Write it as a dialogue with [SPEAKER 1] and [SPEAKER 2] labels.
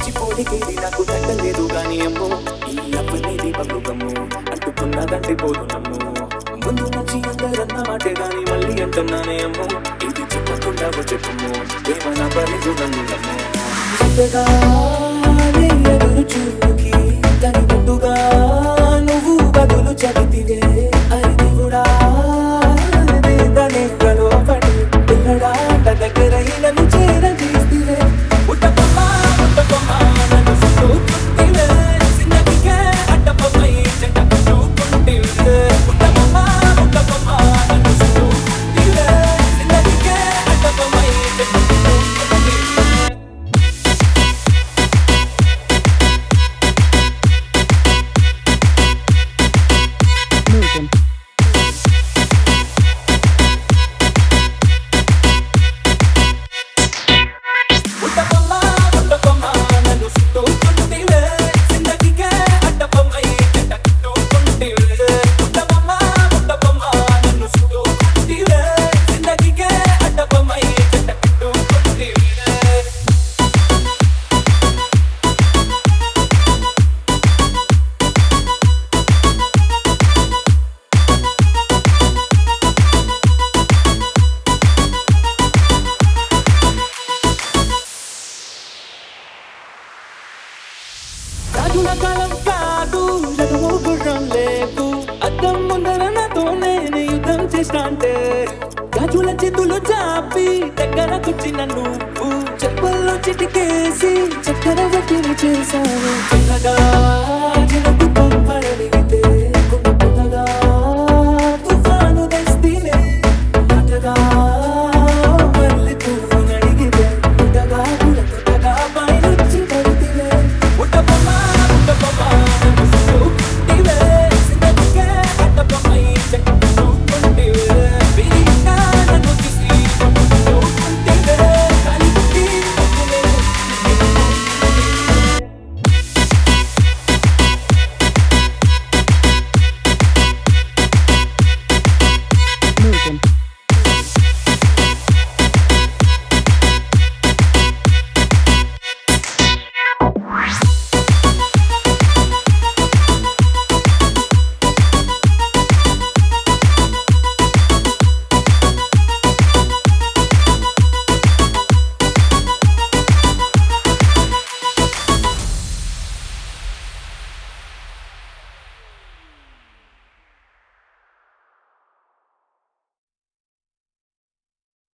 [SPEAKER 1] పిచ్చి పోలికేది నాకు తట్టలేదు గాని అమ్మో ఈ అప్పనేది బతుకమ్ము అంటుకున్నదంటే పోదు నమ్ము ముందు నుంచి అందరన్న మాటే గాని మళ్ళీ అంటున్నానే అమ్మో ఇది చెప్పకుండా చెప్పము ప్రేమ నా పని చూడను నమ్ము ఎంతగానే ఎదురు చూపుకి తని ముందుగా నువ్వు బదులు చెబితివే అది కూడా దేదనే గడవపడి పిల్లడాట దగ్గరైనను చేరదీస్తివే ఉట్టపమ్మ ఉట్టపమ్మ నన్ను చుట్టుకుంటివే చిన్నదికే అడ్డపమ్మై చెడ్డ చుట్టుకుంటివే ఉట్టపమ్మ ఉట్టపమ్మ నన్ను చుట్టుకుంటివే చిన్నదికే అడ్డపమ్మై చెడ్డ చుట్టుకుంటివే
[SPEAKER 2] moving,
[SPEAKER 1] ఉట్టపమ్మ ఉట్టపమ్మ నన్ను చుట్టుకుంటివే చిన్నదికే అడ్డపమ్మై చెడ్డ చుట్టుకుంటివే ఉట్టపమ్మ ఉట్టపమ్మ నన్ను చుట్టుకుంటివే చిన్నదికే అడ్డపమ్మై చెడ్డ చుట్టుకుంటివే రాజుల కాలం కాదు రథము గుర్రం లేవు అద్దం ముందర నాతో నేను యుద్ధం చేస్తాంటే గాజుల చేతులు చాపి దగ్గరకొచ్చిన నువ్వు చెప్పల్లో చిటికేసి చక్కెర వడ్డీని చేశావు చిన్నగా